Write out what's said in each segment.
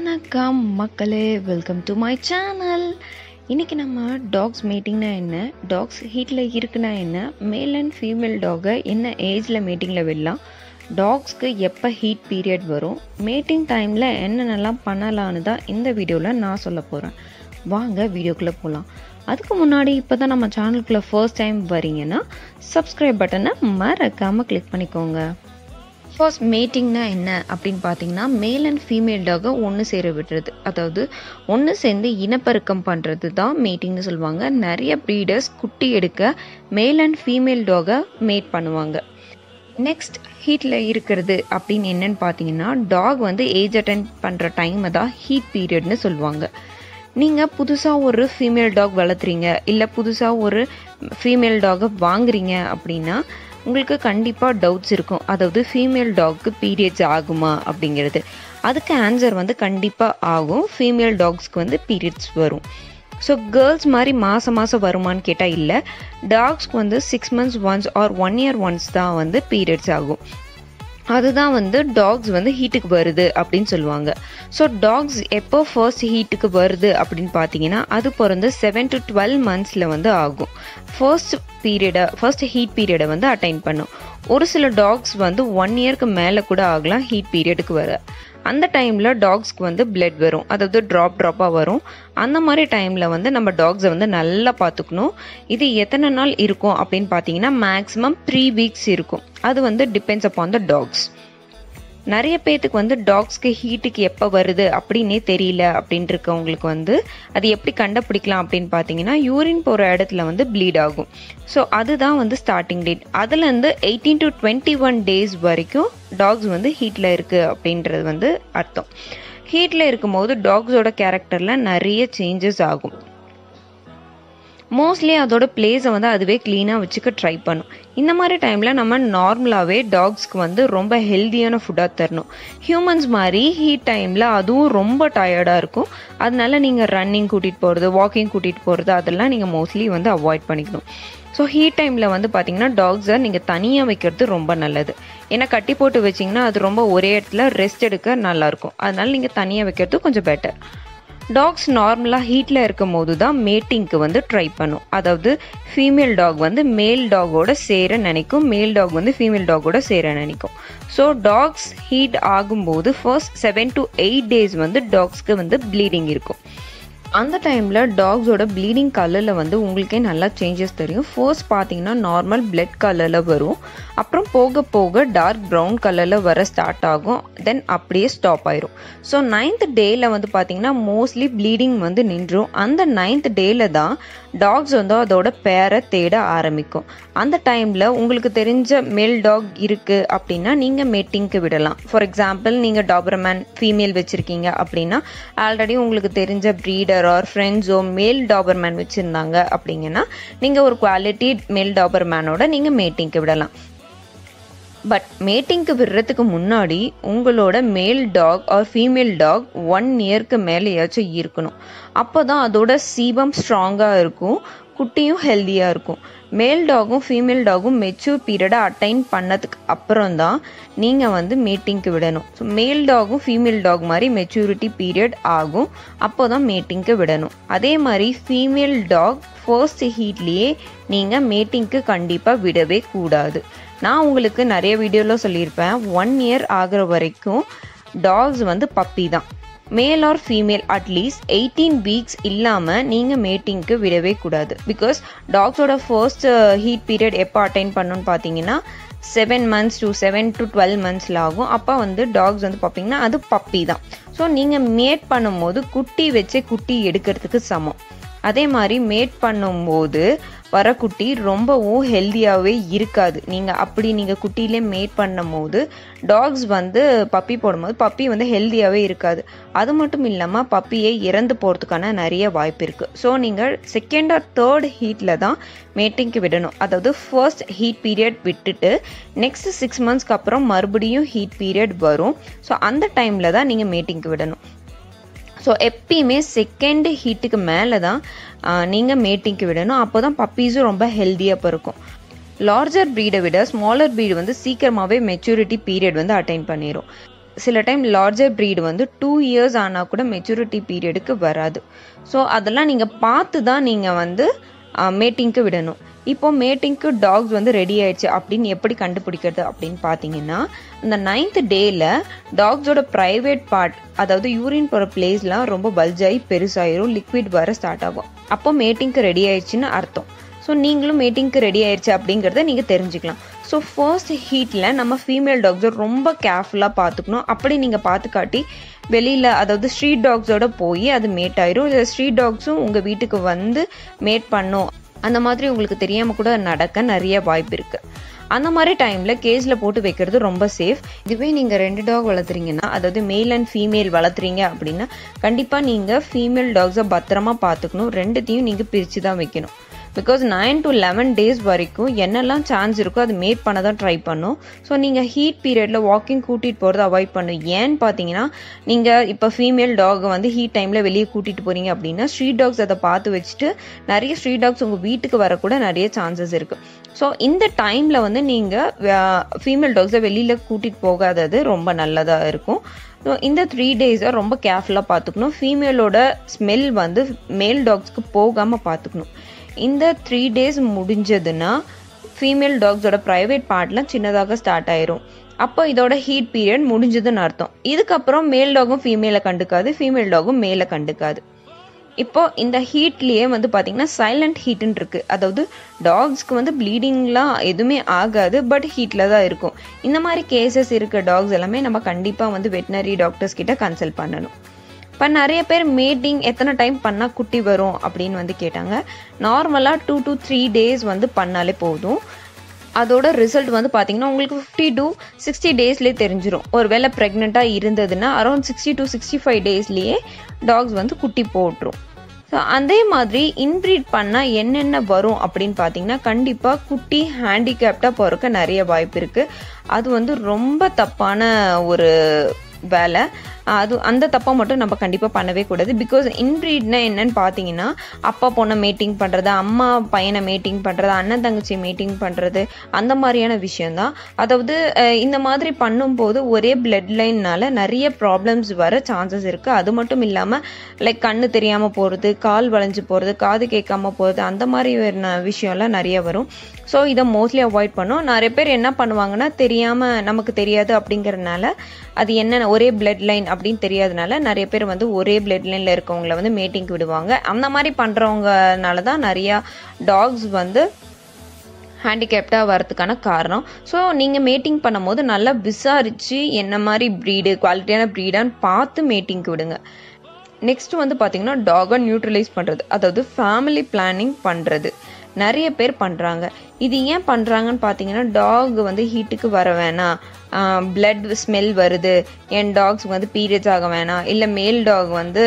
வணக்கம் மக்களே welcome to my channel இன்றைக்கி நம்ம டாக்ஸ் மீட்டிங்னா என்ன டாக்ஸ் ஹீட்டில் இருக்குன்னா என்ன மேல் அண்ட் ஃபீமேல் டாகை என்ன ஏஜில் மீட்டிங்கில் விடலாம் டாக்ஸ்க்கு எப்போ ஹீட் பீரியட் வரும் மீட்டிங் டைமில் என்னென்னலாம் பண்ணலான்னு தான் இந்த வீடியோவில் நான் சொல்ல போகிறேன் வாங்க வீடியோக்குள்ளே போகலாம் அதுக்கு முன்னாடி இப்போ தான் நம்ம சேனலுக்குள்ளே ஃபர்ஸ்ட் டைம் வரீங்கன்னா சப்ஸ்கிரைப் பட்டனை மறக்காமல் கிளிக் பண்ணிக்கோங்க ஃபர்ஸ்ட் மேட்டிங்னா என்ன அப்படின்னு பார்த்தீங்கன்னா மேல் அண்ட் ஃபீமேல் டாகை ஒன்று சேர விடுறது அதாவது ஒன்று சேர்ந்து இனப்பெருக்கம் பண்ணுறது தான் மேட்டிங்னு சொல்லுவாங்க நிறைய ப்ரீடர்ஸ் குட்டி எடுக்க மேல் அண்ட் ஃபீமேல் டாகை மேட் பண்ணுவாங்க நெக்ஸ்ட் ஹீட்டில் இருக்கிறது அப்படின்னு என்னன்னு பார்த்தீங்கன்னா டாக் வந்து ஏஜ் அட்டன் பண்ணுற டைமை தான் ஹீட் பீரியட்னு சொல்லுவாங்க நீங்கள் புதுசாக ஒரு ஃபீமேல் டாக் வளர்த்துறீங்க இல்லை புதுசாக ஒரு ஃபீமேல் டாகை வாங்குறீங்க அப்படின்னா உங்களுக்கு கண்டிப்பாக டவுட்ஸ் இருக்கும் அதாவது ஃபீமேல் டாக்கு பீரியட்ஸ் ஆகுமா அப்படிங்கிறது அதுக்கு ஆன்சர் வந்து கண்டிப்பாக ஆகும் ஃபீமேல் டாக்ஸ்க்கு வந்து பீரியட்ஸ் வரும் ஸோ கேர்ள்ஸ் மாதிரி மாதம் மாதம் வருமானு கேட்டால் இல்லை டாக்ஸ்க்கு வந்து six months once or one year once தான் வந்து பீரியட்ஸ் ஆகும் அதுதான் வந்து டாக்ஸ் வந்து ஹீட்டுக்கு வருது அப்படின்னு சொல்லுவாங்க ஸோ டாக்ஸ் எப்போ ஃபர்ஸ்ட் ஹீட்டுக்கு வருது அப்படின்னு பார்த்தீங்கன்னா அது பிறந்து செவன் டு டுவெல் மந்த்ஸில் வந்து ஆகும் ஃபர்ஸ்ட் பீரியடை ஃபர்ஸ்ட் ஹீட் பீரியடை வந்து அட்டைன் பண்ணும் ஒரு சில டாக்ஸ் வந்து ஒன் இயர்க்கு மேலே கூட ஆகலாம் ஹீட் பீரியடுக்கு வர அந்த டைமில் டாக்ஸ்க்கு வந்து பிளட் வரும் அதாவது ட்ராப் ட்ராப்பாக வரும் அந்த மாதிரி டைமில் வந்து நம்ம டாக்ஸை வந்து நல்லா பார்த்துக்கணும் இது எத்தனை நாள் இருக்கும் அப்படின்னு பார்த்தீங்கன்னா மேக்ஸிமம் த்ரீ வீக்ஸ் இருக்கும் அது வந்து டிபெண்ட்ஸ் அப்பான் த டாக்ஸ் நிறைய பேத்துக்கு வந்து டாக்ஸ்க்கு ஹீட்டுக்கு எப்போ வருது அப்படின்னே தெரியல அப்படின்ட்டு இருக்கவங்களுக்கு வந்து அது எப்படி கண்டுபிடிக்கலாம் அப்படின்னு பார்த்தீங்கன்னா யூரின் போகிற இடத்துல வந்து ப்ளீட் ஆகும் ஸோ அதுதான் வந்து ஸ்டார்டிங் டேட் அதுலேருந்து eighteen to twenty one days வரைக்கும் டாக்ஸ் வந்து ஹீட்டில் இருக்குது அப்படின்றது வந்து அர்த்தம் ஹீட்டில் இருக்கும்போது டாக்ஸோட கேரக்டரில் நிறைய சேஞ்சஸ் ஆகும் மோஸ்ட்லி அதோட பிளேஸை வந்து அதுவே க்ளீனாக வச்சுக்க ட்ரை பண்ணும் இந்த மாதிரி டைமில் நம்ம நார்மலாகவே டாக்ஸ்க்கு வந்து ரொம்ப ஹெல்த்தியான ஃபுட்டாக தரணும் ஹியூமன்ஸ் மாதிரி ஹீட் டைமில் அதுவும் ரொம்ப டயர்டாக இருக்கும் அதனால நீங்கள் ரன்னிங் கூட்டிகிட்டு போகிறது வாக்கிங் கூட்டிகிட்டு போகிறது அதெல்லாம் நீங்கள் மோஸ்ட்லி வந்து அவாய்ட் பண்ணிக்கணும் ஸோ ஹீட் டைமில் வந்து பார்த்தீங்கன்னா டாக்ஸை நீங்கள் தனியாக வைக்கிறது ரொம்ப நல்லது ஏன்னா கட்டி போட்டு வச்சிங்கன்னா அது ரொம்ப ஒரே இடத்துல ரெஸ்ட் எடுக்க நல்லாயிருக்கும் அதனால நீங்கள் தனியாக வைக்கிறது கொஞ்சம் பெட்டர் டாக்ஸ் நார்மலாக ஹீட்டில் இருக்கும் போது தான் மேட்டிங்க்கு வந்து ட்ரை பண்ணும் அதாவது ஃபீமேல் டாக் வந்து மேல் டாகோட சேர நினைக்கும் மேல் டாக் வந்து ஃபீமேல் டாகோட சேர நினைக்கும் ஸோ டாக்ஸ் ஹீட் ஆகும்போது first seven to eight days வந்து டாக்ஸ்க்கு வந்து ப்ளீடிங் இருக்கும் அந்த டைமில் டாக்ஸோட ப்ளீடிங் கலரில் வந்து உங்களுக்கே நல்லா சேஞ்சஸ் தெரியும் ஃபர்ஸ்ட் பார்த்தீங்கன்னா நார்மல் பிளட் கலரில் வரும் அப்புறம் போக போக டார்க் ப்ரௌன் கலரில் வர ஸ்டார்ட் ஆகும் தென் அப்படியே ஸ்டாப் ஆயிரும் ஸோ நைன்த் டேயில் வந்து பார்த்தீங்கன்னா மோஸ்ட்லி ப்ளீடிங் வந்து நின்றும் அந்த நைன்த் டேயில் தான் டாக்ஸ் வந்து அதோட பேரை தேட ஆரம்பிக்கும் அந்த டைமில் உங்களுக்கு தெரிஞ்ச மேல் டாக் இருக்குது அப்படின்னா நீங்கள் மேட்டிங்க்கு விடலாம் ஃபார் எக்ஸாம்பிள் நீங்கள் டாபர்மேன் ஃபீமேல் வச்சுருக்கீங்க அப்படின்னா ஆல்ரெடி உங்களுக்கு தெரிஞ்ச ப்ரீடர் ஆர் ஃப்ரெண்ட்ஸோ மேல் டாபர்மேன் வச்சுருந்தாங்க அப்படிங்கன்னா நீங்கள் ஒரு குவாலிட்டி மேல் டாபர்மேனோட நீங்கள் மேட்டிங்க்கு விடலாம் பட் மேட்டிங்க்கு விடுறதுக்கு முன்னாடி உங்களோட male dog or female dog one இயர்க்கு மேலேயாச்சும் இருக்கணும் அப்போ தான் அதோட சீபம் ஸ்ட்ராங்காக இருக்கும் குட்டியும் ஹெல்த்தியாக இருக்கும் மேல் டாகும் ஃபீமேல் டாகும் மெச்சூர் பீரியடை அட்டைன் பண்ணதுக்கு அப்புறம் தான் நீங்கள் வந்து மீட்டிங்க்கு விடணும் ஸோ மேல் டாகும் ஃபீமேல் டாக் மாதிரி மெச்சூரிட்டி பீரியட் ஆகும் அப்போ தான் மீட்டிங்க்கு விடணும் அதே மாதிரி ஃபீமேல் டாக் ஃபர்ஸ்ட் ஹீட்லேயே நீங்கள் மீட்டிங்க்கு கண்டிப்பாக விடவே கூடாது நான் உங்களுக்கு நிறைய வீடியோவில் சொல்லியிருப்பேன் ஒன் இயர் ஆகிற வரைக்கும் டாக்ஸ் வந்து பப்பி தான் male or female at least eighteen weeks இல்லாமல் நீங்கள் மேட்டிங்க்கு விடவே கூடாது பிகாஸ் டாக்ஸோட ஃபர்ஸ்ட் ஹீட் பீரியட் எப்போ அட்டைன் பண்ணணும்னு பார்த்தீங்கன்னா seven months to seven to twelve மந்த்ஸில் ஆகும் அப்போ வந்து டாக்ஸ் வந்து பார்ப்பீங்கன்னா அது பப்பி தான் ஸோ நீங்கள் மேட் பண்ணும்போது குட்டி வச்சு குட்டி எடுக்கிறதுக்கு சமம் அதே மாதிரி மேட் பண்ணும்போது வர குட்டி ரொம்பவும் ஹெல்த்தியாகவே இருக்காது நீங்கள் அப்படி நீங்கள் குட்டியிலே மேட் பண்ணும் போது டாக்ஸ் வந்து பப்பி போடும்போது பப்பி வந்து ஹெல்த்தியாகவே இருக்காது அது மட்டும் இல்லாமல் பப்பியை இறந்து போகிறதுக்கான நிறைய வாய்ப்பு இருக்குது ஸோ நீங்கள் செகண்ட் ஆர் தேர்ட் ஹீட்டில் தான் மேட்டிங்க்கு விடணும் அதாவது ஃபர்ஸ்ட் ஹீட் பீரியட் விட்டுட்டு நெக்ஸ்ட் சிக்ஸ் மந்த்ஸ்க்கு அப்புறம் மறுபடியும் ஹீட் பீரியட் வரும் ஸோ அந்த டைமில் தான் நீங்கள் மேட்டிங்க்கு விடணும் ஸோ எப்பயுமே செகண்ட் ஹீட்டுக்கு மேலே தான் நீங்கள் மேட்டிங்க்கு விடணும் அப்போ தான் பப்பீஸும் ரொம்ப ஹெல்த்தியாக பிறக்கும் லார்ஜர் ப்ரீடை விட ஸ்மாலர் ப்ரீடு வந்து சீக்கிரமாகவே மெச்சூரிட்டி பீரியட் வந்து அட்டைன் பண்ணிடும் சில டைம் லார்ஜர் ப்ரீடு வந்து டூ இயர்ஸ் ஆனால் கூட மெச்சூரிட்டி பீரியடுக்கு வராது ஸோ அதெல்லாம் நீங்கள் பார்த்து தான் நீங்கள் வந்து மேட்டிங்க்கு விடணும் இப்போ மேட்டிங்க்கு டாக்ஸ் வந்து ரெடி ஆயிடுச்சு அப்படின்னு எப்படி கண்டுபிடிக்கிறது அப்படின்னு பார்த்தீங்கன்னா இந்த நைன்த் டேல டாக்ஸோட ப்ரைவேட் பார்ட் அதாவது யூரின் போகிற பிளேஸ்லாம் ரொம்ப பல்ஜாகி பெருசாயிரும் லிக்விட் வர ஸ்டார்ட் ஆகும் அப்போ மேட்டிங்க்கு ரெடி ஆயிடுச்சுன்னு அர்த்தம் ஸோ நீங்களும் மேட்டிங்க்கு ரெடி ஆயிடுச்சு அப்படிங்கிறத நீங்கள் தெரிஞ்சுக்கலாம் ஸோ ஃபர்ஸ்ட் ஹீட்டில் நம்ம ஃபீமேல் டாக்ஸை ரொம்ப கேர்ஃபுல்லாக பார்த்துக்கணும் அப்படி நீங்கள் பார்த்து காட்டி வெளியில் அதாவது ஸ்ட்ரீட் டாக்ஸோட போய் அது மேட் ஆயிரும் இல்லை ஸ்ட்ரீட் டாக்ஸும் உங்கள் வீட்டுக்கு வந்து மேட் பண்ணும் அந்த மாதிரி உங்களுக்கு தெரியாமல் கூட நடக்க நிறைய வாய்ப்பு இருக்குது அந்த மாதிரி டைமில் கேஜில் போட்டு வைக்கிறது ரொம்ப சேஃப் இதுவே நீங்கள் ரெண்டு டாக் வளர்த்துறீங்கன்னா அதாவது மேல் அண்ட் ஃபீமேல் வளர்த்துறீங்க அப்படின்னா கண்டிப்பாக நீங்கள் ஃபீமேல் டாக்ஸை பத்திரமா பார்த்துக்கணும் ரெண்டுத்தையும் நீங்கள் பிரித்து தான் வைக்கணும் because nine to eleven days வரைக்கும் என்னெல்லாம் சான்ஸ் இருக்கோ அது மேட் பண்ண தான் ட்ரை பண்ணும் ஸோ நீங்கள் ஹீட் பீரியடில் வாக்கிங் கூட்டிகிட்டு போகிறத அவாய்ட் பண்ணும் ஏன்னு பார்த்தீங்கன்னா நீங்கள் இப்போ ஃபீமேல் டாக் வந்து ஹீட் டைமில் வெளியே கூட்டிகிட்டு போகிறீங்க அப்படின்னா ஸ்ட்ரீட் டாக்ஸ் அதை பார்த்து வச்சுட்டு நிறைய ஸ்ட்ரீட் டாக்ஸ் உங்கள் வீட்டுக்கு வரக்கூட நிறைய சான்சஸ் இருக்குது ஸோ இந்த டைமில் வந்து நீங்கள் ஃபீமேல் டாக்ஸை வெளியில் கூட்டிகிட்டு போகாதது ரொம்ப நல்லதாக இருக்கும் ஸோ இந்த த்ரீ டேஸை ரொம்ப கேர்ஃபுல்லாக பார்த்துக்கணும் ஃபீமேலோட ஸ்மெல் வந்து மேல் டாக்ஸ்க்கு போகாமல் பார்த்துக்கணும் இந்த த்ரீ டேஸ் முடிஞ்சதுன்னா ஃபீமேல் டாக்ஸோட ப்ரைவேட் பார்ட்லாம் சின்னதாக ஸ்டார்ட் ஆயிரும் அப்போ இதோட ஹீட் பீரியட் முடிஞ்சதுன்னு அர்த்தம் இதுக்கப்புறம் மேல் டாகும் ஃபீமேலை கண்டுக்காது ஃபீமேல் டாகும் மேலே கண்டுக்காது இப்போ இந்த ஹீட்லேயே வந்து பார்த்தீங்கன்னா சைலண்ட் ஹீட்டுன்னு இருக்குது அதாவது டாக்ஸ்க்கு வந்து ப்ளீடிங்லாம் எதுவுமே ஆகாது பட் ஹீட்டில் தான் இருக்கும் இந்த மாதிரி கேசஸ் இருக்க டாக்ஸ் எல்லாமே நம்ம கண்டிப்பாக வந்து வெட்டினரி டாக்டர்ஸ் கிட்ட கன்சல்ட் பண்ணணும் இப்போ நிறைய பேர் மேட்டிங் எத்தனை டைம் பண்ணால் குட்டி வரும் அப்படின்னு வந்து கேட்டாங்க நார்மலாக டூ டு த்ரீ டேஸ் வந்து பண்ணாலே போதும் அதோட ரிசல்ட் வந்து பார்த்தீங்கன்னா உங்களுக்கு ஃபிஃப்டி டு சிக்ஸ்டி டேஸ்லேயே தெரிஞ்சிடும் ஒரு வேளை ப்ரெக்னெண்ட்டாக இருந்ததுன்னா around sixty to sixty five டேஸ்லேயே டாக்ஸ் வந்து குட்டி போட்டுரும் ஸோ அதே மாதிரி இன்ப்ரீட் பண்ணால் என்னென்ன வரும் அப்படின்னு பார்த்தீங்கன்னா கண்டிப்பாக குட்டி ஹேண்டிகேப்டாக பிறக்க நிறைய வாய்ப்பு இருக்குது அது வந்து ரொம்ப தப்பான ஒரு வேலை அது அந்த தப்பை மட்டும் நம்ம கண்டிப்பாக பண்ணவே கூடாது பிகாஸ் இன்ப்ரீட்னா என்னன்னு பார்த்தீங்கன்னா அப்பா பொண்ணை மீட்டிங் பண்ணுறது அம்மா பையனை மீட்டிங் பண்ணுறது அண்ணன் தங்கச்சி மீட்டிங் பண்ணுறது அந்த மாதிரியான விஷயந்தான் அதாவது இந்த மாதிரி பண்ணும்போது ஒரே பிளட் லைன்னால நிறைய ப்ராப்ளம்ஸ் வர சான்சஸ் இருக்குது அது மட்டும் இல்லாமல் லைக் கண்ணு தெரியாமல் போகிறது கால் வளைஞ்சு போகிறது காது கேட்காம போகிறது அந்த மாதிரி விஷயம்லாம் நிறைய வரும் ஸோ இதை மோஸ்ட்லி அவாய்ட் பண்ணும் நிறைய பேர் என்ன பண்ணுவாங்கன்னா தெரியாமல் நமக்கு தெரியாது அப்படிங்கறதுனால அது என்ன ஒரே பிளட் லைன் அப்படின்னு தெரியாதனால நிறைய பேர் வந்து ஒரே பிளட் லைனில் இருக்கவங்கள வந்து மேட்டிங்க்கு விடுவாங்க அந்த மாதிரி பண்ணுறவங்கனால தான் நிறையா டாக்ஸ் வந்து ஹேண்டிகேப்டாக வரதுக்கான காரணம் ஸோ நீங்கள் மேட்டிங் பண்ணும்போது நல்லா விசாரித்து என்ன மாதிரி ப்ரீடு குவாலிட்டியான ப்ரீடான்னு பார்த்து மேட்டிங்க்கு விடுங்க நெக்ஸ்ட் வந்து பார்த்தீங்கன்னா டாகை நியூட்ரலைஸ் பண்ணுறது அதாவது ஃபேமிலி பிளானிங் பண்ணுறது நிறைய பேர் பண்ணுறாங்க இது ஏன் பண்ணுறாங்கன்னு பார்த்தீங்கன்னா டாக் வந்து ஹீட்டுக்கு வர வேணாம் பிளட் ஸ்மெல் வருது என் டாக்ஸ் வந்து பீரியட்ஸ் ஆக வேணாம் இல்லை மேல் டாக் வந்து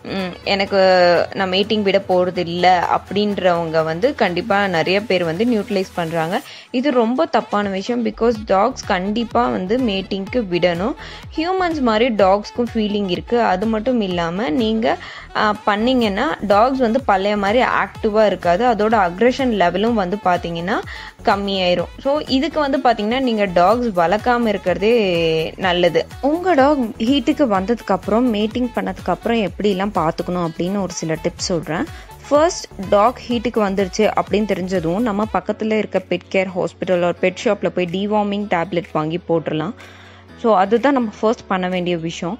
எனக்கு நான் மீட்டிங் விட போகிறது இல்லை அப்படின்றவங்க வந்து கண்டிப்பாக நிறைய பேர் வந்து நியூட்ரலைஸ் பண்ணுறாங்க இது ரொம்ப தப்பான விஷயம் பிகாஸ் டாக்ஸ் கண்டிப்பாக வந்து மேட்டிங்க்கு விடணும் ஹியூமன்ஸ் மாதிரி டாக்ஸ்க்கும் ஃபீலிங் இருக்குது அது மட்டும் இல்லாமல் நீங்கள் பண்ணிங்கன்னா டாக்ஸ் வந்து பழைய மாதிரி ஆக்டிவாக இருக்காது அதோட அக்ரெஷன் லெவலும் வந்து பார்த்தீங்கன்னா கம்மியாயிரும் ஸோ இதுக்கு வந்து பார்த்தீங்கன்னா நீங்கள் டாக்ஸ் வளர்க்காம இருக்கிறதே நல்லது உங்கள் டாக் ஹீட்டுக்கு வந்ததுக்கப்புறம் மேட்டிங் பண்ணதுக்கப்புறம் எப்படிலாம் பார்த்துக்கணும் அப்படின்னு ஒரு சில டிப்ஸ் சொல்கிறேன் ஃபர்ஸ்ட் டாக் ஹீட்டுக்கு வந்துருச்சு அப்படின்னு தெரிஞ்சதும் நம்ம பக்கத்தில் இருக்க பெட் கேர் ஹாஸ்பிட்டல் ஒரு பெட் ஷாப்பில் போய் டிவார்மிங் டேப்லெட் வாங்கி போட்டுடலாம் ஸோ அதுதான் நம்ம ஃபர்ஸ்ட் பண்ண வேண்டிய விஷயம்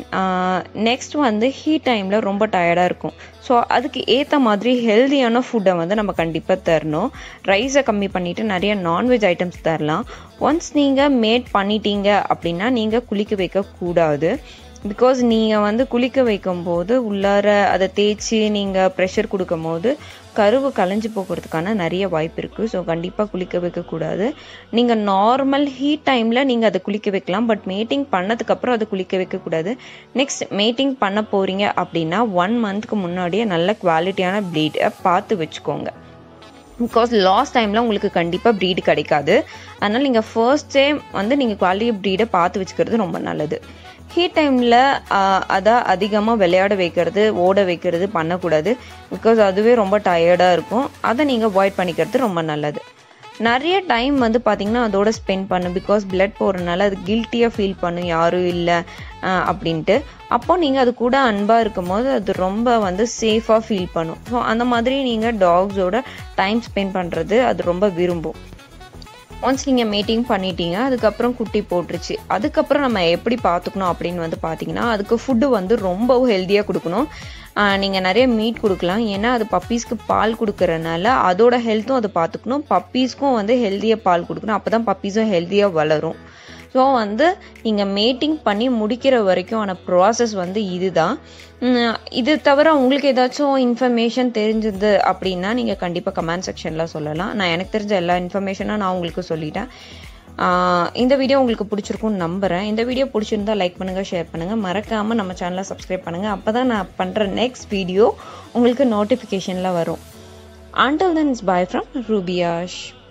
நெக்ஸ்ட் வந்து ஹீட் டைமில் ரொம்ப டயர்டாக இருக்கும் ஸோ அதுக்கு ஏற்ற மாதிரி ஹெல்தியான ஃபுட்டை வந்து நம்ம கண்டிப்பாக தரணும் ரைஸை கம்மி பண்ணிவிட்டு நிறைய நான்வெஜ் ஐட்டம்ஸ் தரலாம் ஒன்ஸ் நீங்கள் மேட் பண்ணிட்டீங்க அப்படின்னா நீங்கள் குளிக்க வைக்கக்கூடாது பிகாஸ் நீங்கள் வந்து குளிக்க வைக்கும்போது உள்ளார அதை தேய்ச்சி நீங்கள் ப்ரெஷர் கொடுக்கும் போது கருவு கலைஞ்சு போகிறதுக்கான நிறைய வாய்ப்பு இருக்குது ஸோ கண்டிப்பாக குளிக்க வைக்கக்கூடாது நீங்கள் நார்மல் ஹீட் டைமில் நீங்கள் அதை குளிக்க வைக்கலாம் பட் மேட்டிங் பண்ணதுக்கப்புறம் அதை குளிக்க வைக்கக்கூடாது நெக்ஸ்ட் மேட்டிங் பண்ண போகிறீங்க அப்படின்னா ஒன் மந்த்க்கு முன்னாடியே நல்ல குவாலிட்டியான ப்ளீடை பார்த்து வச்சுக்கோங்க பிகாஸ் லாஸ்ட் டைமில் உங்களுக்கு கண்டிப்பாக ப்ரீடு கிடைக்காது அதனால் நீங்கள் ஃபர்ஸ்ட் டைம் வந்து நீங்கள் குவாலிட்டி ப்ரீடை பார்த்து வச்சுக்கிறது ரொம்ப நல்லது ஹீட் டைமில் அதை அதிகமாக விளையாட வைக்கிறது ஓட வைக்கிறது பண்ணக்கூடாது பிகாஸ் அதுவே ரொம்ப டயர்டாக இருக்கும் அதை நீங்கள் அவாய்ட் பண்ணிக்கிறது ரொம்ப நல்லது நிறைய டைம் வந்து பார்த்திங்கன்னா அதோட ஸ்பெண்ட் பண்ணும் பிகாஸ் பிளட் போகிறனால அது கில்ட்டியாக ஃபீல் பண்ணும் யாரும் இல்லை அப்படின்ட்டு அப்போ நீங்கள் அது கூட அன்பாக இருக்கும் போது அது ரொம்ப வந்து சேஃபாக ஃபீல் பண்ணும் ஸோ அந்த மாதிரி நீங்கள் டாக்ஸோட டைம் ஸ்பெண்ட் பண்ணுறது அது ரொம்ப விரும்பும் ஒன்ஸ் நீங்கள் மீட்டிங் பண்ணிட்டீங்க அதுக்கப்புறம் குட்டி போட்டுருச்சு அதுக்கப்புறம் நம்ம எப்படி பார்த்துக்கணும் அப்படின்னு வந்து பார்த்தீங்கன்னா அதுக்கு ஃபுட்டு வந்து ரொம்ப ஹெல்த்தியாக கொடுக்கணும் நீங்கள் நிறைய மீட் கொடுக்கலாம் ஏன்னா அது பப்பீஸ்க்கு பால் கொடுக்கறனால அதோட ஹெல்த்தும் அதை பார்த்துக்கணும் பப்பீஸ்க்கும் வந்து ஹெல்த்தியாக பால் கொடுக்கணும் அப்போ தான் பப்பீஸும் ஹெல்த்தியாக வளரும் ஸோ வந்து நீங்கள் மேட்டிங் பண்ணி முடிக்கிற வரைக்கும் ஆன ப்ராசஸ் வந்து இதுதான் இது தவிர உங்களுக்கு ஏதாச்சும் இன்ஃபர்மேஷன் தெரிஞ்சது அப்படின்னா நீங்கள் கண்டிப்பாக கமெண்ட் செக்ஷனில் சொல்லலாம் நான் எனக்கு தெரிஞ்ச எல்லா இன்ஃபர்மேஷனும் நான் உங்களுக்கு சொல்லிட்டேன் இந்த வீடியோ உங்களுக்கு பிடிச்சிருக்கும்னு நம்புகிறேன் இந்த வீடியோ பிடிச்சிருந்தா லைக் பண்ணுங்கள் ஷேர் பண்ணுங்கள் மறக்காமல் நம்ம சேனலை சப்ஸ்கிரைப் பண்ணுங்கள் அப்போ தான் நான் பண்ணுற நெக்ஸ்ட் வீடியோ உங்களுக்கு நோட்டிஃபிகேஷனில் வரும் ஆண்டல் தென் இஸ் பாய் ஃப்ரம் ரூபியாஷ்